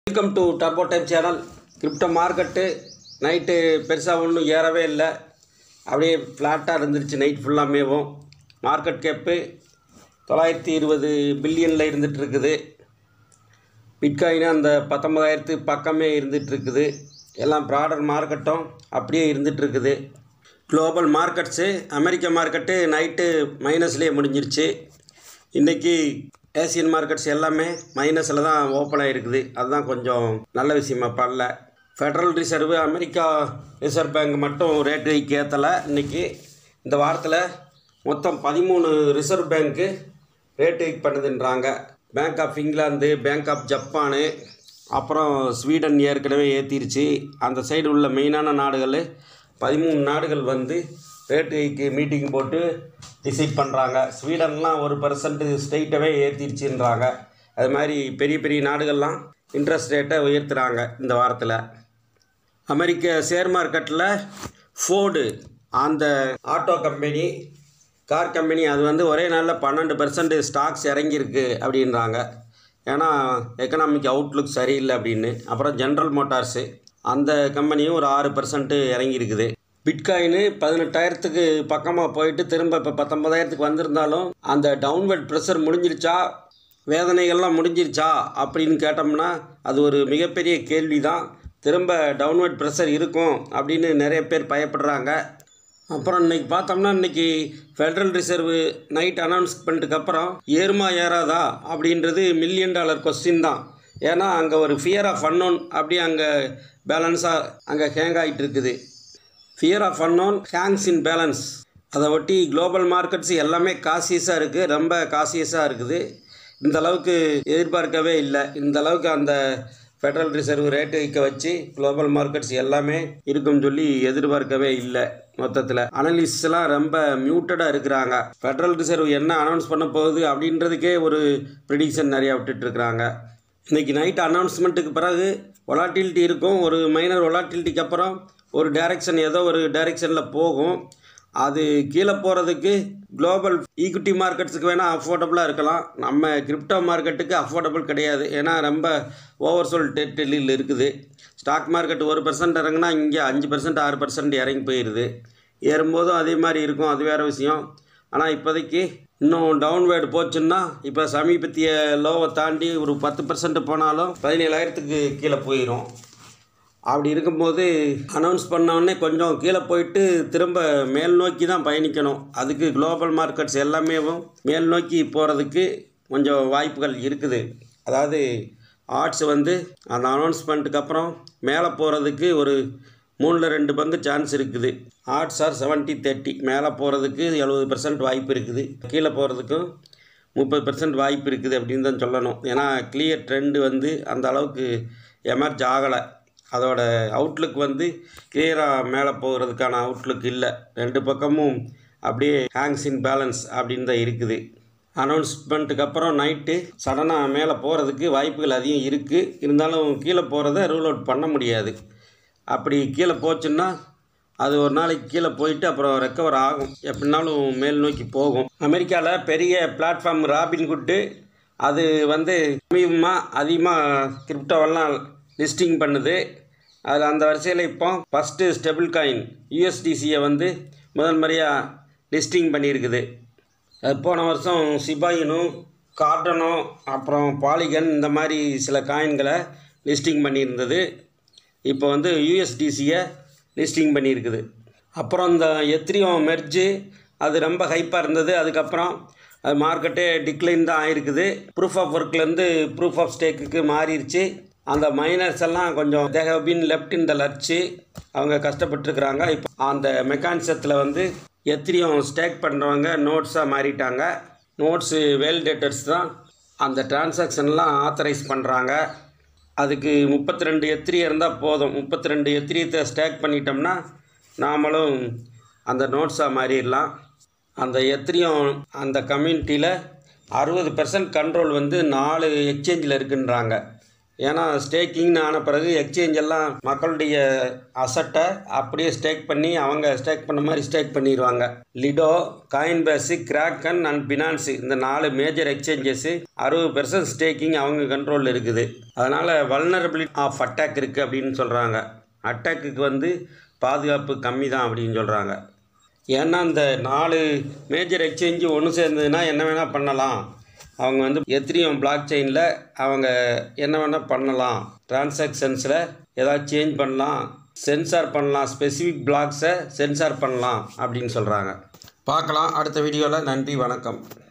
welcome to turbo time channel crypto market night பெருசாக ஒன்றும் ஏறவே இல்லை அப்படியே ஃப்ளாட்டாக இருந்துருச்சு நைட் ஃபுல்லாமேவும் மார்க்கெட் கேப்பு தொள்ளாயிரத்தி இருபது பில்லியனில் இருந்துட்டு இருக்குது பிட்காயின் அந்த பத்தொன்பதாயிரத்து பக்கமே இருந்துட்டு இருக்குது எல்லாம் ப்ராடர் மார்க்கெட்டும் அப்படியே இருந்துட்டு இருக்குது குளோபல் மார்க்கெட்ஸு அமெரிக்க மார்க்கெட்டு நைட்டு மைனஸ்லேயே முடிஞ்சிருச்சு இன்றைக்கி ஏசியன் மார்க்கெட்ஸ் எல்லாமே மைனஸில் தான் ஓப்பன் ஆகிருக்குது அதுதான் கொஞ்சம் நல்ல விஷயமா படல federal reserve America reserve bank மட்டும் ரேட்டு ஹைக் ஏற்றலை இன்றைக்கி இந்த வாரத்தில் மொத்தம் பதிமூணு ரிசர்வ் பேங்க்கு ரேட் ஹைக் பண்ணுதுன்றாங்க bank of England bank of Japan அப்புறம் ஸ்வீடன் ஏற்கனவே ஏற்றிருச்சு அந்த சைடு உள்ள மெயினான நாடுகள் பதிமூணு நாடுகள் வந்து ரேட் ஹைக்கு மீட்டிங் போட்டு டிசைட் பண்ணுறாங்க ஸ்வீடன்லாம் ஒரு பர்சன்ட் ஸ்டேட்டவே ஏற்றிருச்சுன்றாங்க அது மாதிரி பெரிய பெரிய நாடுகள்லாம் இன்ட்ரெஸ்ட் ரேட்டை உயர்த்துறாங்க இந்த வாரத்தில் அமெரிக்க ஷேர் மார்க்கெட்டில் ஃபோர்டு அந்த ஆட்டோ கம்பெனி கார் கம்பெனி அது வந்து ஒரே நாளில் பன்னெண்டு பர்சன்ட் ஸ்டாக்ஸ் இறங்கியிருக்கு அப்படின்றாங்க ஏன்னா எக்கனாமிக் அவுட்லுக் சரியில்லை அப்படின்னு அப்புறம் ஜென்ரல் மோட்டார்ஸு அந்த கம்பெனியும் ஒரு ஆறு பர்சன்ட் இறங்கியிருக்குது பிட்காயின் பதினெட்டாயிரத்துக்கு பக்கமாக போயிட்டு திரும்ப இப்போ பத்தொன்பதாயிரத்துக்கு வந்திருந்தாலும் அந்த டவுன்வர்ட் ப்ரெஷர் முடிஞ்சிருச்சா வேதனைகள்லாம் முடிஞ்சிருச்சா அப்படின்னு கேட்டோம்னா அது ஒரு மிகப்பெரிய கேள்வி தான் திரும்ப டவுன்வர்ட் ப்ரெஷர் இருக்கும் அப்படின்னு நிறைய பேர் பயப்படுறாங்க அப்புறம் இன்னைக்கு பார்த்தோம்னா இன்னைக்கு ஃபெடரல் ரிசர்வ் நைட் அனௌன்ஸ்மெண்ட்டுக்கு அப்புறம் ஏறுமா ஏறாதா அப்படின்றது மில்லியன் டாலர் கொஸ்டின் தான் ஏன்னா அங்கே ஒரு ஃபியர் ஆஃப் அன்னோன் அப்படியே அங்கே பேலன்ஸாக அங்கே ஹேங் ஆகிட்டு இருக்குது fear of unknown Hanks in balance அதை ஒட்டி குளோபல் மார்க்கெட்ஸ் எல்லாமே காசியஸாக இருக்குது ரொம்ப காசியஸாக இருக்குது இந்த அளவுக்கு எதிர்பார்க்கவே இல்லை இந்த அளவுக்கு அந்த ஃபெடரல் ரிசர்வ் ரேட்டு வைக்க வச்சு குளோபல் மார்க்கெட்ஸ் எல்லாமே இருக்குன்னு சொல்லி எதிர்பார்க்கவே இல்லை மொத்தத்தில் அனலிஸ்ட்லாம் ரொம்ப மியூட்டடாக இருக்கிறாங்க ஃபெடரல் ரிசர்வ் என்ன அனௌன்ஸ் பண்ண போகுது அப்படின்றதுக்கே ஒரு ப்ரிடிக்ஷன் நிறையா விட்டுட்டு இருக்கிறாங்க இன்றைக்கி நைட் அனௌன்ஸ்மெண்ட்டுக்கு பிறகு ஒலாட்டிலிட்டி இருக்கும் ஒரு மைனர் ஒலாட்டிலிட்டிக்கு அப்புறம் ஒரு டைரெக்ஷன் ஏதோ ஒரு டைரெக்ஷனில் போகும் அது கீழே போகிறதுக்கு குளோபல் ஈக்விட்டி மார்க்கெட்ஸுக்கு வேணால் அஃபோர்டபுளாக இருக்கலாம் நம்ம கிரிப்டோ மார்க்கெட்டுக்கு அஃபோர்டபுள் கிடையாது ஏன்னா ரொம்ப ஓவர் சோல் டெட்டில் இருக்குது ஸ்டாக் மார்க்கெட் ஒரு பர்சன்ட் இறங்குனா இங்கே அஞ்சு பர்சன்ட் ஆறு பர்சன்ட் இறங்கி போயிடுது ஏறும்போதும் அதே மாதிரி இருக்கும் அது வேறு விஷயம் ஆனால் இப்போதைக்கு இன்னும் டவுன்வேர்டு போச்சுன்னா இப்போ சமீபத்திய லோவை தாண்டி ஒரு பத்து பர்சன்ட் போனாலும் பதினேழாயிரத்துக்கு கீழே போயிடும் அப்படி இருக்கும்போது அனௌன்ஸ் பண்ணோடனே கொஞ்சம் கீழே போயிட்டு திரும்ப மேல் நோக்கி தான் பயணிக்கணும் அதுக்கு குளோபல் மார்க்கெட்ஸ் எல்லாமே மேல் நோக்கி போகிறதுக்கு கொஞ்சம் வாய்ப்புகள் இருக்குது அதாவது ஆர்ட்ஸ் வந்து அந்த அனௌன்ஸ்மெண்ட்டுக்கு அப்புறம் மேலே போகிறதுக்கு ஒரு மூணில் ரெண்டு பங்கு சான்ஸ் இருக்குது ஆர்ட்ஸ் ஆர் செவன்ட்டி தேர்ட்டி மேலே போகிறதுக்கு எழுபது பர்சன்ட் வாய்ப்பு இருக்குது கீழே போகிறதுக்கும் முப்பது பர்சன்ட் வாய்ப்பு இருக்குது அப்படின்னு தான் சொல்லணும் ஏன்னா கிளியர் ட்ரெண்டு வந்து அந்த அளவுக்கு எமர்ஜ் ஆகலை அதோட அவுட்லுக் வந்து கிளியராக மேலே போகிறதுக்கான அவுட்லுக் இல்லை ரெண்டு பக்கமும் அப்படியே ஹேங்ஸ் இன் பேலன்ஸ் அப்படின்னு தான் இருக்குது அனௌன்ஸ்மெண்ட்டுக்கு அப்புறம் நைட்டு சடனாக மேலே போகிறதுக்கு வாய்ப்புகள் அதிகம் இருக்குது இருந்தாலும் கீழே போகிறத ரூல் அவுட் பண்ண முடியாது அப்படி கீழே போச்சுன்னா அது ஒரு நாளைக்கு கீழே போயிட்டு அப்புறம் ரெக்கவர் ஆகும் எப்படினாலும் மேல் நோக்கி போகும் அமெரிக்காவில் பெரிய பிளாட்ஃபார்ம் ராபின்குட்டு அது வந்து சமீபமாக அதிகமாக கிரிப்டோவெல்லாம் லிஸ்டிங் பண்ணுது அதில் அந்த வரிசையில் இப்போ ஃபஸ்ட்டு ஸ்டெபிள் காயின் யூஎஸ்டிசியை வந்து முதல் முறையாக லிஸ்டிங் பண்ணியிருக்குது அது போன வருஷம் சிபாயினும் கார்டனோ அப்புறம் பாலிகன் இந்த மாதிரி சில காயின்களை லிஸ்டிங் பண்ணியிருந்தது இப்போ வந்து யூஎஸ்டிசியை லிஸ்டிங் பண்ணியிருக்குது அப்புறம் இந்த எத்திரியம் மெர்ஜு அது ரொம்ப ஹைப்பாக இருந்தது அதுக்கப்புறம் அது மார்க்கெட்டே டிக்ளைன் தான் ஆயிருக்குது ப்ரூஃப் ஆஃப் ஒர்க்லேருந்து ப்ரூஃப் ஆஃப் ஸ்டேக்குக்கு மாறிடுச்சு அந்த மைனர்ஸ் எல்லாம் கொஞ்சம் they have been left in the lurch அவங்க கஷ்டப்பட்டுருக்குறாங்க இப்போ அந்த மெக்கானிசத்தில் வந்து எத்திரியம் ஸ்டேக் பண்ணுறவங்க நோட்ஸாக மாறிட்டாங்க நோட்ஸு வேலிடேட்டர்ஸ் தான் அந்த டிரான்சாக்ஷன்லாம் ஆத்தரைஸ் பண்ணுறாங்க அதுக்கு முப்பத்தி ரெண்டு எத்திரி இருந்தால் போதும் முப்பத்தி ரெண்டு எத்திரியத்தை ஸ்டேக் பண்ணிட்டோம்னா நாமளும் அந்த நோட்ஸாக மாறிடலாம் அந்த எத்திரியம் அந்த கம்யூனிட்டியில் அறுபது பெர்சன்ட் கண்ட்ரோல் வந்து நாலு எக்ஸ்சேஞ்சில் இருக்குன்றாங்க ஏன்னா ஸ்டேக்கிங்னு ஆன பிறகு எக்ஸ்சேஞ்ச் எல்லாம் மக்களுடைய அசட்டை அப்படியே ஸ்டேக் பண்ணி அவங்க ஸ்டேக் பண்ண மாதிரி ஸ்டேக் பண்ணிடுவாங்க Lido Coinbase Kraken and Binance இந்த நாலு மேஜர் எக்ஸ்சேஞ்சஸ்ஸு அறுபது பெர்சன்ட் ஸ்டேக்கிங் அவங்க கண்ட்ரோலில் இருக்குது அதனால் வல்னரபிலிட்டி ஆஃப் அட்டாக் இருக்குது அப்படின்னு சொல்கிறாங்க அட்டாக்குக்கு வந்து பாதுகாப்பு கம்மி தான் அப்படின்னு சொல்கிறாங்க ஏன்னா இந்த நாலு மேஜர் எக்ஸ்சேஞ்சு ஒன்று சேர்ந்ததுன்னா என்ன வேணால் பண்ணலாம் அவங்க வந்து எத்திரியம் பிளாக் செயினில் அவங்க என்ன வேணால் பண்ணலாம் டிரான்சாக்ஷன்ஸில் ஏதாவது சேஞ்ச் பண்ணலாம் சென்சார் பண்ணலாம் ஸ்பெசிஃபிக் பிளாக்ஸை சென்சார் பண்ணலாம் அப்படின்னு சொல்கிறாங்க பார்க்கலாம் அடுத்த வீடியோவில் நன்றி வணக்கம்